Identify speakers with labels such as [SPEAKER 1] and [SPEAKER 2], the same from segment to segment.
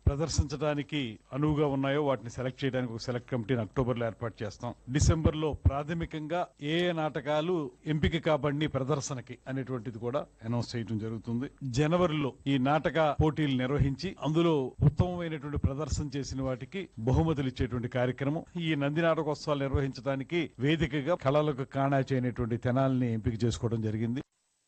[SPEAKER 1] ప్రదర్శించడానికి అనువుగా ఉన్నాయో వాటిని సెలెక్ట్ చేయడానికి ఒక సెలెక్ట్ కమిటీని అక్టోబర్ లో ఏర్పాటు చేస్తాం డిసెంబర్ లో ప్రాథమికంగా ఏ ఏ నాటకాలు ఎంపిక కాబడిని ప్రదర్శనకి అనేటువంటిది కూడా అనౌన్స్ చేయడం జరుగుతుంది జనవరిలో ఈ నాటక పోటీలు నిర్వహించి అందులో ఉత్తమమైనటువంటి ప్రదర్శన చేసిన వాటికి బహుమతులు ఇచ్చేటువంటి కార్యక్రమం ఈ నంది నాటకోత్సవాలు నిర్వహించడానికి వేదికగా కళలకు కాణా చేయనటువంటి తెనాల్ని ఎంపిక చేసుకోవడం జరిగింది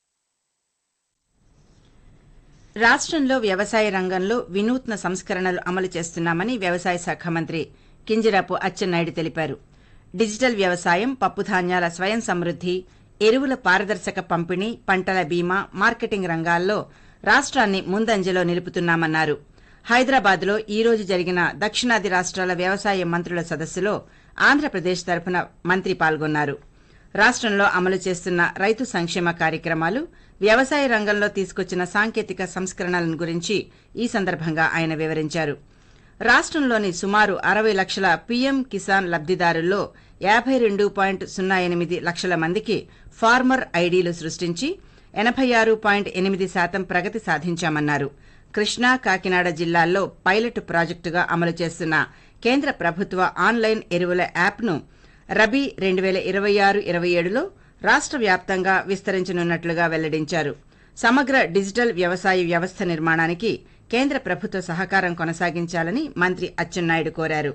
[SPEAKER 2] రాష్ట్రంలో వ్యవసాయ రంగంలో వినూత్న సంస్కరణలు అమలు చేస్తున్నామని వ్యవసాయ శాఖ మంత్రి కింజరాపు అచ్చెన్నాయుడు తెలిపారు డిజిటల్ వ్యవసాయం పప్పుధాన్యాల స్వయం సమృద్ది ఎరువుల పారదర్శక పంపిణీ పంటల బీమా మార్కెటింగ్ రంగాల్లో రాష్ట్రాన్ని ముందంజలో నిలుపుతున్నామన్నారు హైదరాబాద్లో ఈ రోజు జరిగిన దక్షిణాది రాష్ట్రాల వ్యవసాయ మంత్రుల సదస్సులో ఆంధ్రప్రదేశ్ తరపున మంత్రి పాల్గొన్నారు రాష్ట్రంలో అమలు చేస్తున్న రైతు సంక్షేమ కార్యక్రమాలు వ్యవసాయ రంగంలో తీసుకొచ్చిన సాంకేతిక సంస్కరణలను గురించి ఈ సందర్భంగా ఆయన వివరించారు రాష్ట్రంలోని సుమారు అరవై లక్షల పీఎం కిసాన్ లబ్దిదారుల్లో యాభై రెండు పాయింట్ సున్నా ఎనిమిది లక్షల మందికి ఫార్మర్ ఐడీలు సృష్టించి ఎనభై ఆరు పాయింట్ ఎనిమిది శాతం ప్రగతి సాధించామన్నారు కృష్ణా కాకినాడ జిల్లాల్లో పైలట్ ప్రాజెక్టుగా అమలు చేస్తున్న కేంద్ర ప్రభుత్వ ఆన్లైన్ ఎరువుల యాప్ను రబీ రెండు వేల ఇరవై ఆరు ఇరవై ఏడులో రాష్ట్ర వ్యాప్తంగా విస్తరించనున్నట్లుగా వెల్లడించారు సమగ్ర డిజిటల్ వ్యవసాయ వ్యవస్థ నిర్మాణానికి కేంద్ర ప్రభుత్వ సహకారం కొనసాగించాలని మంత్రి అచ్చెన్నాయుడు కోరారు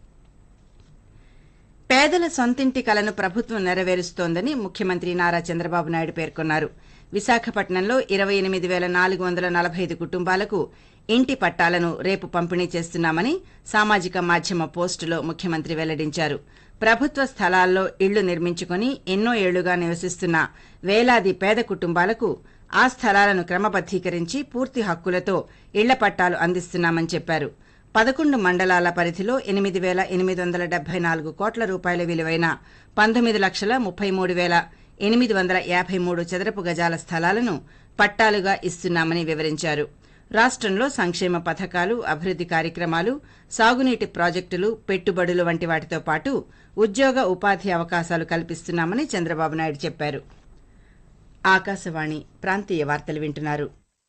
[SPEAKER 2] పేదల సొంతింటి కలను ప్రభుత్వం నెరవేరుస్తోందని ముఖ్యమంత్రి నారా చంద్రబాబు నాయుడు పేర్కొన్నారు విశాఖపట్నంలో ఇరవై ఎనిమిది వేల నాలుగు వందల నలభై ఐదు కుటుంబాలకు ఇంటి పట్టాలను రేపు పంపిణీ చేస్తున్నామని సామాజిక మాధ్యమ పోస్టులో ముఖ్యమంత్రి వెల్లడించారు ప్రభుత్వ స్థలాల్లో ఇళ్లు నిర్మించుకుని ఎన్నో ఏళ్లుగా నివసిస్తున్న వేలాది పేద కుటుంబాలకు ఆ స్థలాలను క్రమబద్దీకరించి పూర్తి హక్కులతో ఇళ్ల పట్టాలు అందిస్తున్నామని చెప్పారు పదకొండు మండలాల పరిధిలో ఎనిమిది వేల ఎనిమిది వందల డెబ్బై నాలుగు కోట్ల రూపాయల విలువైన పంతొమ్మిది లక్షల ముప్పై మూడు వేల ఎనిమిది వందల యాభై మూడు చదరపు గజాల స్థలాలను పట్టాలుగా ఇస్తున్నామని వివరించారు రాష్ట్రంలో సంక్షేమ పథకాలు అభివృద్ది కార్యక్రమాలు సాగునీటి ప్రాజెక్టులు పెట్టుబడులు వంటి వాటితో పాటు ఉద్యోగ ఉపాధి అవకాశాలు కల్పిస్తున్నామని చంద్రబాబు నాయుడు చెప్పారు ఆకాశవాణి ప్రాంతీయ వార్తలు వింటున్నారు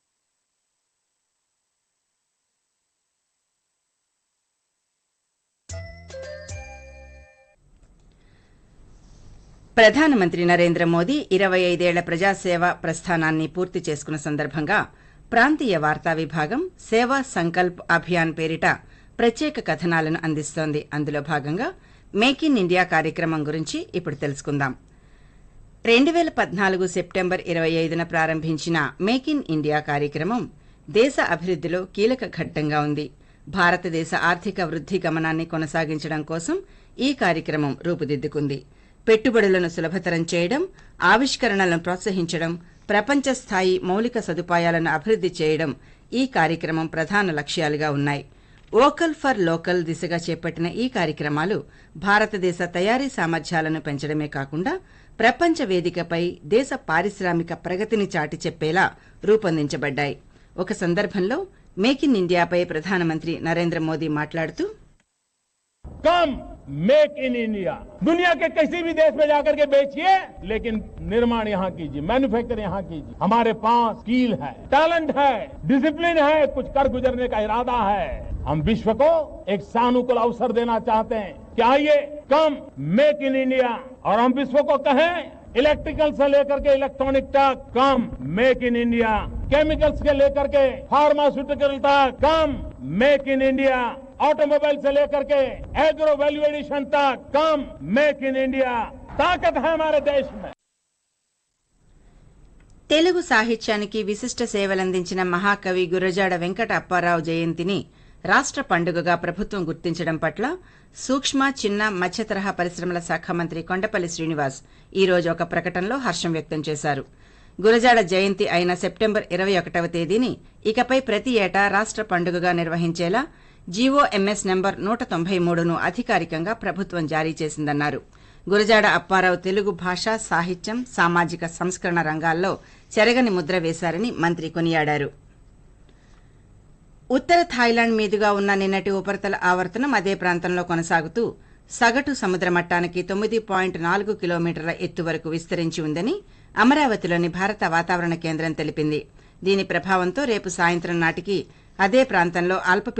[SPEAKER 2] ప్రధానమంత్రి నరేంద్ర మోదీ ఇరవై ఐదేళ్ల ప్రజాసేవ ప్రస్థానాన్ని పూర్తి చేసుకున్న సందర్భంగా ప్రాంతీయ వార్తా విభాగం సేవా సంకల్ప్ అభియాన్ పేరిట ప్రత్యేక కథనాలను అందిస్తోంది అందులో భాగంగా మేక్ ఇన్ ఇండియా కార్యక్రమం గురించి ఇప్పుడు తెలుసుకుందాం రెండు వేల పద్నాలుగు సెప్టెంబర్ ఇరవై ఐదున ప్రారంభించిన మేక్ ఇన్ ఇండియా కార్యక్రమం దేశ అభివృద్దిలో కీలక ఘట్టంగా ఉంది భారతదేశ ఆర్థిక వృద్ధి గమనాన్ని కొనసాగించడం కోసం ఈ కార్యక్రమం రూపుదిద్దుకుంది పెట్టుబడులను సులభతరం చేయడం ఆవిష్కరణలను ప్రోత్సహించడం ప్రపంచ స్థాయి మౌలిక సదుపాయాలను అభివృద్ది చేయడం ఈ కార్యక్రమం ప్రధాన లక్ష్యాలుగా ఉన్నాయి వోకల్ ఫర్ లోకల్ దిశగా చేపట్టిన ఈ కార్యక్రమాలు భారతదేశ తయారీ సామర్థ్యాలను పెంచడమే కాకుండా ప్రపంచ వేదికపై దేశ పారిశ్రామిక ప్రగతిని చాటి చెప్పేలా రూపొందించబడ్డాయి ఒక సందర్భంలో మేక్ ఇన్ ఇండియాపై ప్రధానమంత్రి నరేంద్ర మోదీ మాట్లాడుతూ
[SPEAKER 3] कम मेक इन इंडिया दुनिया के किसी भी देश में जाकर के बेचिए लेकिन निर्माण यहाँ कीजिए मैन्युफैक्चर यहाँ कीजिए हमारे पास स्किल है टैलेंट है डिसिप्लिन है कुछ कर गुजरने का इरादा है हम विश्व को एक सानुकूल अवसर देना चाहते हैं कि आइए कम मेक इन इंडिया और हम विश्व को कहें इलेक्ट्रिकल से लेकर के इलेक्ट्रॉनिक तक come make in India chemicals के लेकर के फार्मास्यूटिकल तक come make in India automobile से लेकर के एग्रो वैल्यू एडिशन तक कम मेक इन इंडिया ताकत है हमारे देश में
[SPEAKER 2] తెలుగు సాహిత్యానికి విశిష్ట సేవలందించిన మహాకవి గురజాడ వెంకట అప్పారావు జయంతిని రాష్ట్ర పండుగగా ప్రభుత్వం గుర్తించడం పట్ల సూక్ష్మ చిన్న మధ్య తరహా పరిశ్రమల శాఖ మంత్రి కొండపల్లి శ్రీనివాస్ ఈ రోజు ఒక ప్రకటనలో హర్షం వ్యక్తం చేశారు గురజాడ జయంతి అయిన సెప్టెంబర్ ఇరవై ఒకటవ తేదీని ఇకపై ప్రతి ఏటా రాష్ట్ర పండుగగా నిర్వహించేలా జీఓఎంఎస్ నెంబర్ నూట తొంభై మూడును అధికారికంగా ప్రభుత్వం జారీ చేసిందన్నారు గురజాడ అప్పారావు తెలుగు భాష సాహిత్యం సామాజిక సంస్కరణ రంగాల్లో చెరగని ముద్ర వేశారని మంత్రి కొనియాడారు ఉత్తర థాయిలాండ్ మీదుగా ఉన్న నిన్నటి ఉపరితల ఆవర్తనం అదే ప్రాంతంలో కొనసాగుతూ సగటు సముద్ర మట్టానికి తొమ్మిది పాయింట్ నాలుగు కిలోమీటర్ల ఎత్తు వరకు విస్తరించి ఉందని అమరావతిలోని భారత వాతావరణ కేంద్రం తెలిపింది దీని ప్రభావంతో రేపు సాయంత్రం నాటికి అదే ప్రాంతంలో అల్పపీ